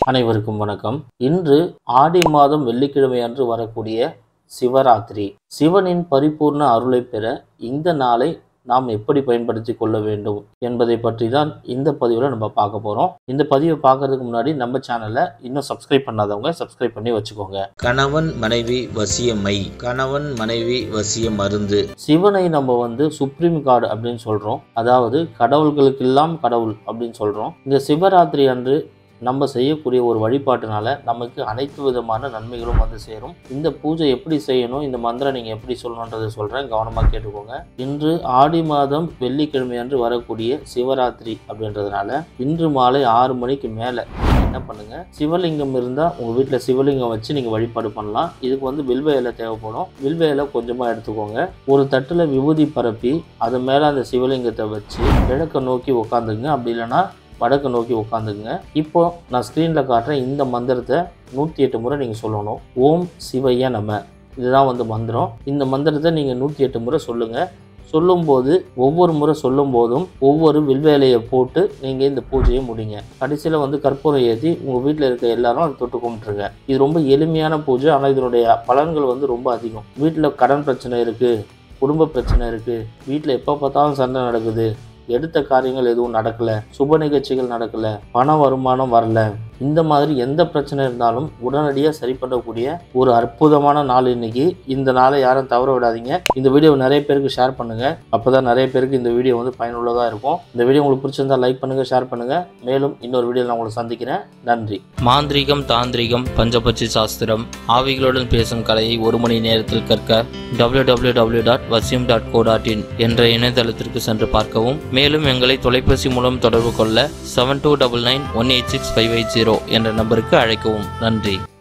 அனைவருக்கும் வணக்கம் இன்று ஆடி மாதம் வெள்ளிக்கிழமை அன்று வரக்கூடிய சிவராத்திரி சிவனின் பரிபூர்ண அருளை பெற இந்த நாளை நாம் எப்படி பயன்படுத்தி கொள்ள வேண்டும் என்பதை பற்றி தான் இந்த பதிவில் நம்ம பார்க்க போகிறோம் இந்த பதிவை பார்க்கறதுக்கு முன்னாடி நம்ம சேனலை இன்னும் சப்ஸ்கிரைப் பண்ணாதவங்க சப்ஸ்கிரைப் பண்ணி வச்சுக்கோங்க கணவன் மனைவி வசியமை கணவன் மனைவி வசிய மருந்து சிவனை நம்ம வந்து சுப்ரீம் காட் அப்படின்னு சொல்கிறோம் அதாவது கடவுள்களுக்கெல்லாம் கடவுள் அப்படின்னு சொல்கிறோம் இந்த சிவராத்திரி அன்று நம்ம செய்யக்கூடிய ஒரு வழிபாட்டினால நமக்கு அனைத்து விதமான நன்மைகளும் வந்து சேரும் இந்த பூஜை எப்படி செய்யணும் இந்த மந்திரம் நீங்கள் எப்படி சொல்லணுன்றதை சொல்கிறேன் கவனமாக கேட்டுக்கோங்க இன்று ஆடி மாதம் வெள்ளிக்கிழமை அன்று வரக்கூடிய சிவராத்திரி அப்படின்றதுனால இன்று மாலை ஆறு மணிக்கு மேலே என்ன பண்ணுங்க சிவலிங்கம் இருந்தால் உங்கள் வீட்டில் சிவலிங்கம் வச்சு நீங்கள் வழிபாடு பண்ணலாம் இதுக்கு வந்து வில்வ இலை தேவைப்படும் வில்வ இலை கொஞ்சமாக எடுத்துக்கோங்க ஒரு தட்டில் விபூதி பரப்பி அது மேலே அந்த சிவலிங்கத்தை வச்சு கிழக்க நோக்கி உட்காந்துங்க அப்படி இல்லைன்னா வடக்கு நோக்கி உட்காந்துக்குங்க இப்போ நான் ஸ்க்ரீனில் காட்டுறேன் இந்த மந்திரத்தை நூற்றி எட்டு முறை நீங்கள் சொல்லணும் ஓம் சிவைய நம இதுதான் வந்து மந்திரம் இந்த மந்திரத்தை நீங்கள் நூற்றி எட்டு முறை சொல்லுங்கள் சொல்லும்போது ஒவ்வொரு முறை சொல்லும் போதும் ஒவ்வொரு வில்வேலையை போட்டு நீங்கள் இந்த பூஜையை முடிங்க கடைசியில் வந்து கற்பூரம் ஏற்றி உங்கள் வீட்டில் இருக்க எல்லாரும் அதை தொட்டு கும்பிட்டுருங்க இது ரொம்ப எளிமையான பூஜை ஆனால் இதனுடைய பலன்கள் வந்து ரொம்ப அதிகம் வீட்டில் கடன் பிரச்சனை இருக்குது குடும்ப பிரச்சனை இருக்குது வீட்டில் எப்போ பார்த்தாலும் சண்டை நடக்குது எடுத்த காரியங்கள் எதுவும் நடக்கல சுப நிகழ்ச்சிகள் நடக்கல பண வருமானம் வரல இந்த மாதிரி எந்த பிரச்சனை இருந்தாலும் உடனடியாக சரி பண்ணக்கூடிய ஒரு அற்புதமான நாள் இன்னைக்கு இந்த நாளை யாரும் தவற விடாதீங்க இந்த வீடியோவை நிறைய பேருக்கு ஷேர் பண்ணுங்க அப்பதான் நிறைய பேருக்கு இந்த வீடியோ வந்து பயனுள்ளதாக இருக்கும் இந்த வீடியோ உங்களுக்கு பிடிச்சிருந்தா லைக் பண்ணுங்க ஷேர் பண்ணுங்க மேலும் இன்னொரு வீடியோவில் நான் உங்களை சந்திக்கிறேன் நன்றி மாந்திரீகம் தாந்திரிகம் பஞ்சபட்சி சாஸ்திரம் ஆவிகளுடன் பேசும் கலையை ஒரு மணி நேரத்தில் கற்க www.vasim.co.in டாட் வசியம் டாட் கோ டாட் இன் என்ற இணையதளத்திற்கு சென்று பார்க்கவும் மேலும் எங்களை தொலைபேசி மூலம் தொடர்பு கொள்ள seven two double nine one eight six five eight zero என்ற நம்பருக்கு அழைக்கவும் நன்றி